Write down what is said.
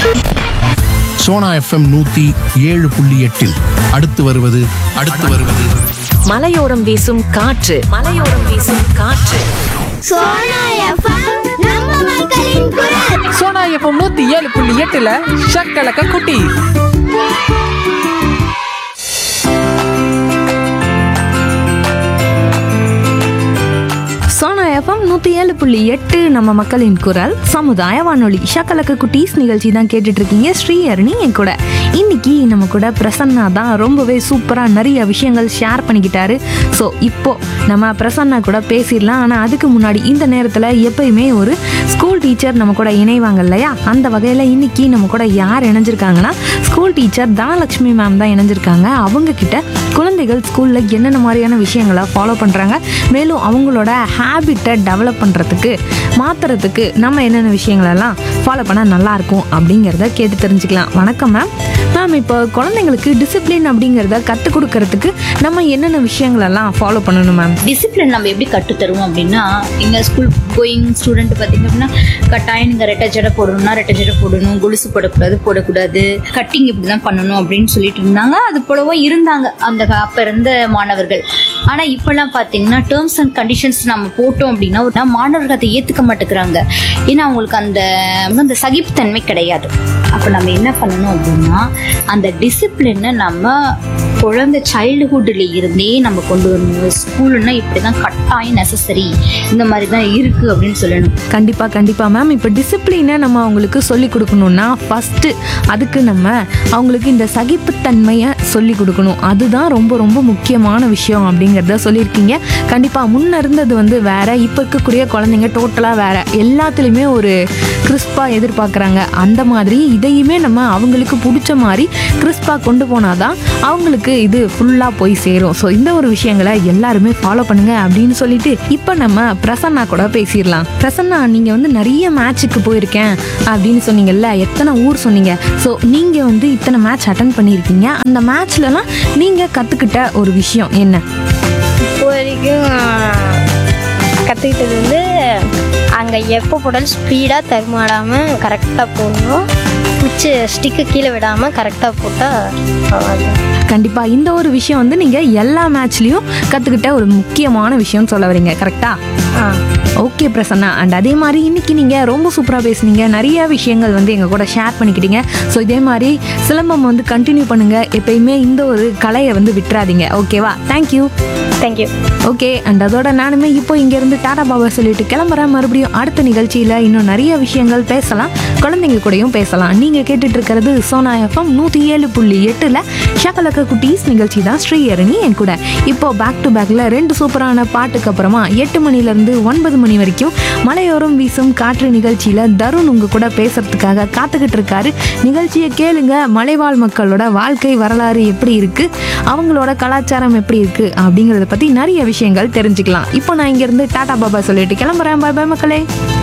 Sona FM நூத்தி ஏழு புள்ளி எட்டில் அடுத்து வருவது அடுத்து வருவது மலையோரம் வீசும் காற்று மலையோரம் வீசும் காற்று சோனா எஃப்எம் நம்ம மக்களின் குரல் சோனா எஃப்எம் நூத்தி ஏழு புள்ளி எட்டுல ஷக்கலக்க குட்டி சோனா எஃப்எம் நூற்றி ஏழு புள்ளி எட்டு நம்ம மக்களின் குரல் சமுதாய வானொலி ஷக்கலக்க குட்டீஸ் நிகழ்ச்சி தான் கேட்டுட்டு இருக்கீங்க ஸ்ரீஹரணி என் கூட இன்னைக்கு நம்ம கூட பிரசன்னா தான் ரொம்பவே சூப்பராக நிறைய விஷயங்கள் ஷேர் பண்ணிக்கிட்டாரு ஸோ இப்போ நம்ம பிரசன்னா கூட பேசிடலாம் ஆனால் அதுக்கு முன்னாடி இந்த நேரத்தில் எப்பயுமே ஒரு ஸ்கூல் டீச்சர் நம்ம கூட இணைவாங்க இல்லையா அந்த வகையில் இன்னைக்கு நம்ம கூட யார் இணைஞ்சிருக்காங்கன்னா ஸ்கூல் டீச்சர் தனலட்சுமி மேம் தான் இணைஞ்சிருக்காங்க அவங்க கிட்ட குழந்தைகள் ஸ்கூலில் என்னென்ன மாதிரியான விஷயங்களை ஃபாலோ பண்ணுறாங்க மேலும் அவங்களோட ஹேபிட்டை டெவலப் பண்ணுறதுக்கு மாற்றுறதுக்கு நம்ம என்னென்ன விஷயங்களெல்லாம் ஃபாலோ பண்ணால் நல்லாயிருக்கும் அப்படிங்கிறத கேட்டு தெரிஞ்சுக்கலாம் வணக்கம் மேம் மேம் இப்போ குழந்தைங்களுக்கு டிசிப்ளின் அப்படிங்கிறத கற்றுக் கொடுக்கறதுக்கு நம்ம என்னென்ன விஷயங்களெல்லாம் ஃபாலோ பண்ணணும் மேம் டிசிப்ளின் நம்ம எப்படி கற்றுத் தருவோம் அப்படின்னா எங்கள் ஸ்கூல் கோயிங் ஸ்டூடெண்ட் பார்த்தீங்க அப்படின்னா கட்டாயம் நீங்கள் ரெட்டை ஜடை போடணும்னா ரெட்டை ஜடை போடணும் கொலுசு போடக்கூடாது போடக்கூடாது கட்டிங் இப்படி தான் பண்ணணும் அப்படின்னு சொல்லிட்டு இருந்தாங்க அது போலவோ இருந்தாங்க அந்த அப்போ இருந்த மாணவர்கள் ஆனால் இப்போல்லாம் பார்த்தீங்கன்னா டேர்ம்ஸ் அண்ட் கண்டிஷன்ஸ் நம்ம போட்டோம் அப்படின்னா ஒரு மாணவர்கள் அதை ஏற்றுக்க மாட்டேங்கிறாங்க ஏன்னா அவங்களுக்கு அந்த அந்த சகிப்புத்தன்மை கிடையாது அப்போ நம்ம என்ன பண்ணணும் அப்படின்னா அந்த டிசிப்ளினை நம்ம குழந்தை சைல்டுஹுட்ல இருந்தே நம்ம கொண்டு வரணும் ஸ்கூல்னா இப்படிதான் கட்டாயம் நெசசரி இந்த மாதிரி தான் இருக்கு அப்படின்னு சொல்லணும் கண்டிப்பாக கண்டிப்பாக மேம் இப்போ டிசிப்ளினை நம்ம அவங்களுக்கு சொல்லி கொடுக்கணும்னா ஃபஸ்ட்டு அதுக்கு நம்ம அவங்களுக்கு இந்த சகிப்புத்தன்மையை சொல்லி கொடுக்கணும் அதுதான் ரொம்ப ரொம்ப முக்கியமான விஷயம் அப்படிங்கிறத சொல்லியிருக்கீங்க கண்டிப்பாக முன்ன இருந்தது வந்து வேற இப்போ இருக்கக்கூடிய குழந்தைங்க டோட்டலாக வேற எல்லாத்துலேயுமே ஒரு கிறிஸ்பாக எதிர்பார்க்குறாங்க அந்த மாதிரி இதையுமே நம்ம அவங்களுக்கு பிடிச்ச மாதிரி கிறிஸ்பாக கொண்டு போனாதான் அவங்களுக்கு இது ஃபுல்லாக போய் சேரும் ஸோ இந்த ஒரு விஷயங்களை எல்லாருமே ஃபாலோ பண்ணுங்க அப்படின்னு சொல்லிட்டு இப்போ நம்ம பிரசன்னா கூட பேசிடலாம் பிரசன்னா நீங்கள் வந்து நிறைய மேட்ச்சுக்கு போயிருக்கேன் அப்படின்னு சொன்னீங்கல்ல எத்தனை ஊர் சொன்னீங்க ஸோ நீங்கள் வந்து இத்தனை மேட்ச் அட்டன் பண்ணியிருக்கீங்க அந்த மேட்ச்லலாம் நீங்கள் கற்றுக்கிட்ட ஒரு விஷயம் என்ன இப்போ வரைக்கும் கற்றுக்கிட்டது வந்து அங்கே எப்போ போட்டாலும் ஸ்பீடாக தருமாடாமல் கரெக்டாக போடணும் குச்சி ஸ்டிக்கு கீழே விடாமல் கரெக்டாக போட்டால் கண்டிப்பாக இந்த ஒரு விஷயம் வந்து நீங்கள் எல்லா மேட்ச்லேயும் கற்றுக்கிட்ட ஒரு முக்கியமான விஷயம்னு சொல்ல வரீங்க கரெக்டா ஆ ஓகே பிரசன்னா அண்ட் அதே மாதிரி இன்னைக்கு நீங்கள் ரொம்ப சூப்பராக பேசுனீங்க நிறைய விஷயங்கள் வந்து எங்கள் கூட ஷேர் பண்ணிக்கிட்டீங்க ஸோ இதே மாதிரி சிலம்பம் வந்து கண்டினியூ பண்ணுங்கள் எப்பயுமே இந்த ஒரு கலையை வந்து விட்டுறாதீங்க ஓகேவா தேங்க்யூ தேங்க்யூ ஓகே அண்ட் அதோட நானுமே இப்போ இங்கேருந்து டாடா பாபா சொல்லிட்டு கிளம்புறேன் மறுபடியும் அடுத்த நிகழ்ச்சியில் இன்னும் நிறைய விஷயங்கள் பேசலாம் குழந்தைங்க கூடயும் பேசலாம் நீங்கள் கேட்டுட்டு இருக்கிறது சோனா எஃப்எம் நூற்றி ஏழு புள்ளி எட்டில் ஷகலக்க குட்டீஸ் நிகழ்ச்சி தான் ஸ்ரீஹரணி என் கூட இப்போ பேக் டு பேக்கில் ரெண்டு சூப்பரான பாட்டுக்கு அப்புறமா எட்டு மணிலேருந்து ஒன்பது மணி வரைக்கும் மலையோரம் வீசும் காற்று நிகழ்ச்சியில் தருண் உங்க கூட பேசுறதுக்காக காத்துக்கிட்டு இருக்காரு நிகழ்ச்சியை கேளுங்க மலைவாழ் மக்களோட வாழ்க்கை வரலாறு எப்படி இருக்கு அவங்களோட கலாச்சாரம் எப்படி இருக்கு அப்படிங்கிறத பற்றி நிறைய விஷயங்கள் தெரிஞ்சுக்கலாம் இப்போ நான் இங்கேருந்து டாடா பாபா சொல்லிட்டு கிளம்புறேன் பாய் பாய் மக்களே